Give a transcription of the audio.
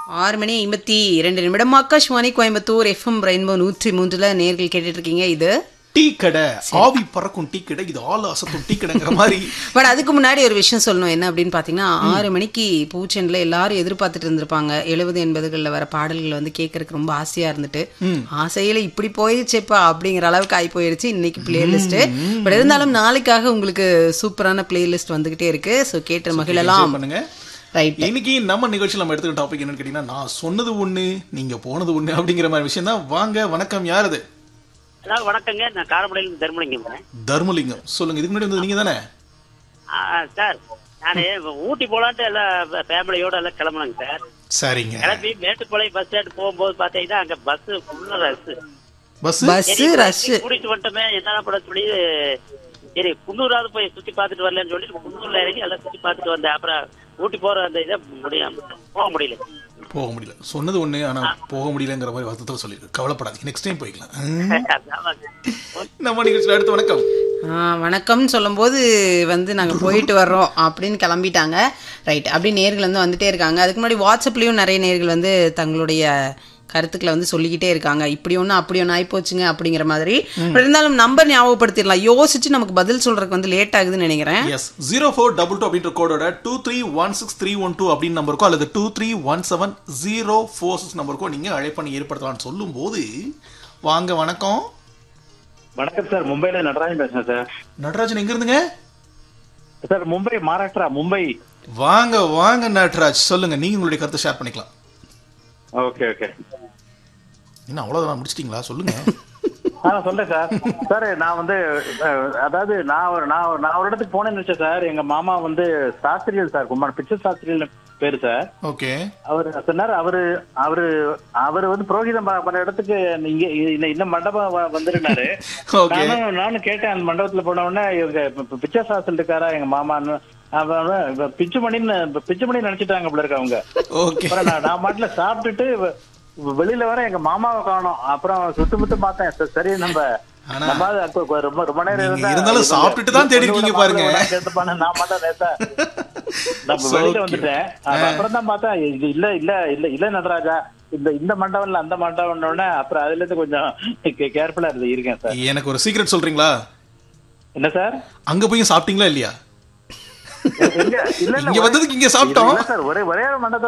ஆறு மணி ஐம்பத்தி இரண்டு நிமிடம் ஆகாஷ்வாணி கோயம்புத்தூர் எஃப்எம் ரெயின்போ நூற்றி மூன்றுல நேர்கள் கேட்டுட்டு இருக்கீங்க இது டீ கடை ஆவி பறக்கும் டீ கடை இது ஆள் அசத்தும் டீ கடைங்கிற மாதிரி பட் அதுக்கு முன்னாடி ஒரு விஷயம் சொல்லணும் என்ன அப்படின்னு பார்த்தீங்கன்னா ஆறு மணிக்கு பூச்செண்டில் எல்லாரும் எதிர்பார்த்துட்டு இருந்திருப்பாங்க எழுபது எண்பதுகளில் வர பாடல்கள் வந்து கேட்கறதுக்கு ரொம்ப ஆசையா இருந்துட்டு ஆசையில இப்படி போயிடுச்சேப்பா அப்படிங்கிற அளவுக்கு ஆகி போயிடுச்சு இன்னைக்கு பிளேலிஸ்ட் பட் இருந்தாலும் நாளைக்காக உங்களுக்கு சூப்பரான பிளேலிஸ்ட் வந்துகிட்டே இருக்கு ஸோ கேட்டு மகிழலாம் பண்ணுங்க ரைட் இன்னைக்கு நம்ம நிகழ்ச்சியில் நம்ம எடுத்துக்கிற டாபிக் என்னன்னு கேட்டீங்கன்னா நான் சொன்னது ஒண்ணு நீங்க போனது ஒண்ணு அப்படிங்கிற மாதிரி விஷயம் தான் வாங்க வணக்கம் யார் அது ஹலோ வணக்கங்க நான் காரமடையில தர்மலிங்கம் தர்மலிங்கம் சொல்லுங்க இதுக்கு முன்னாடி வந்தது நீங்க தானே சார் நான் ஊட்டி போலான்ட்டு எல்லாம் ஃபேமிலியோட எல்லாம் கிளம்புனேங்க சார் சரிங்க கிளம்பி மேட்டுப்பாளையம் பஸ் ஸ்டாண்ட் போகும்போது பாத்தீங்கன்னா அங்க பஸ் ஃபுல்லா ரஸ் பஸ் பஸ் ரஷ் கூட்டிட்டு வந்துட்டோமே என்ன பண்ண சொல்லி சரி குன்னூராவது போய் சுத்தி பார்த்துட்டு வரலன்னு சொல்லிட்டு குன்னூர்ல இறங்கி எல்லாம் சுத்தி பார்த்துட்டு வந்தேன் அப்புறம் ஊட்டி போற அந்த இதை முடியாம போக முடியல போக முடியல சொன்னது ஒண்ணு ஆனா போக முடியலங்கிற மாதிரி வருத்தத்தில் சொல்லியிருக்கு கவலைப்படாதீங்க நெக்ஸ்ட் டைம் போய்க்கலாம் ம். ஆமாங்க. நம்ம நிகழ்ச்சியில் அடுத்து வணக்கம் ஆ, வணக்கம்னு சொல்லும்போது வந்து நாங்கள் போயிட்டு வர்றோம் அப்படின்னு கிளம்பிட்டாங்க ரைட் அப்படி நேர்கள் வந்து வந்துட்டே இருக்காங்க அதுக்கு முன்னாடி வாட்ஸ்அப்லேயும் நிறைய நேர்கள் வந்து தங்களுடைய கருத்துக்களை வந்து சொல்லிக்கிட்டே இருக்காங்க இப்படி ஒன்று அப்படி ஒன்று ஆயிப்போச்சுங்க அப்படிங்கிற மாதிரி But இருந்தாலும் நம்பர் ஞாபகப்படுத்திடலாம் யோசிச்சு நமக்கு பதில் சொல்றதுக்கு வந்து லேட் ஆகுதுன்னு நினைக்கிறேன் S zero four double two அப்படின்ற கோடோட two three one six three one two அப்படின்னு நம்பருக்கோ அல்லது two three one seven zero four six நம்பருக்கோ நீங்க அழைப்பணி ஏற்படுத்தலாம்னு சொல்லும்போது வாங்க வணக்கம் வணக்கம் சார் மும்பைல நடராஜன் பேசுறேன் சார் நடராஜன் எங்க இருந்துங்க சார் மும்பை மகாராஷ்டிரா மும்பை வாங்க வாங்க நட்ராஜ் சொல்லுங்க நீங்க உங்களுடைய கருத்தை ஷேர் பண்ணிக்கலாம் ஓகே ஓகே என்ன அவ்வளவுதான் முடிச்சிட்டீங்களா சொல்லுங்க ஆ நான் சொல்றேன் சார் சார் நான் வந்து அஹ், அதாவது நான் ஒரு நான் ஒரு- நான் ஒரு இடத்துக்கு போனேன்னு நினைச்சேன் சார் எங்க மாமா வந்து சாஸ்திரியல் சார் குமார் பிக்சர் சாஸ்திரியல் பேரு சார் ஓகே அவர் சொன்னார் அவரு அவரு அவரு வந்து புரோகிதம் ப- பண்ண இடத்துக்கு இங்க இந்த- இந்த மண்டபம் வ- வந்துருனாரு ஓகே நானும் நானும் கேட்டேன் அந்த மண்டபத்துல போன உடனே இவங்க பி- பி- பிச்சை சாஸ்திரம் இருக்காரா எங்க மாமான்னு அவன் இவ பிச்சுமணின்னு பிச்சுமணி நினைச்சிட்டாங்க போல இருக்கு அவங்க ஓகே அப்புறம் நான் நான் மாட்டுல சாப்பிட்டுட்டு வெ- வெளியில வர எங்க மாமாவை காணோம் அப்புறம் சுத்து முத்து பார்த்தேன் சரி, சரி நம்ம ஆனா, நம்ம அது அப்ப கொ- ரொம்ப ரொம்ப நேரம் நீங்க இருந்தா இருந்தாலும் இவங்க சாப்பிட்டுட்டு தான் தேடி இருக்கீங்க பொண்ணு பாருங்க. மாப்பிள்ளை கேட்டுப்பான்னு நான் மட்டும் நேத்தா நம்ம So வெளியில cute. வந்துட்டேன் அப்ப அப்புறம் தான் பார்த்தா இது இல்ல இல்ல இல்ல இல்ல நடராஜா இந்த இந்த மண்டபம்ல அந்த மண்டபம் உடனே அப்புறம் அதுல இருந்து கொஞ்சம் கேர்ஃபுல்லா இருந்து இருக்கேன் சார் எனக்கு ஒரு சீக்ரெட் சொல்றீங்களா என்ன சார் அங்க போய் சாப்பிட்டீங்களா இல்லையா இல்ல இல்ல இங்க வந்ததுக்கு இங்க சாப்பிட்டோம் இல்ல சார் ஒரே ஒரே ஒரு மண்டபத்தை